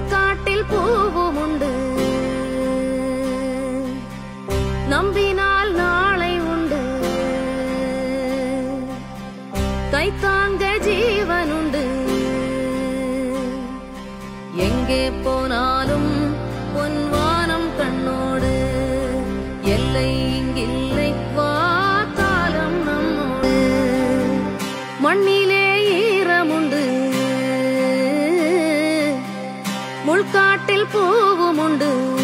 முள்காட்டில் பூவும் உண்டு நம்பினால் நாளை உண்டு கைத்தாங்க ஜீவன் உண்டு எங்கே போனாலும் பொன்வானம் கண்ணோடு எல்லை இங்கில்லை வா காலம் நம்மோடு மண்ணிலே ஈரமுண்டு முள்காட்டில் பூவும் உண்டு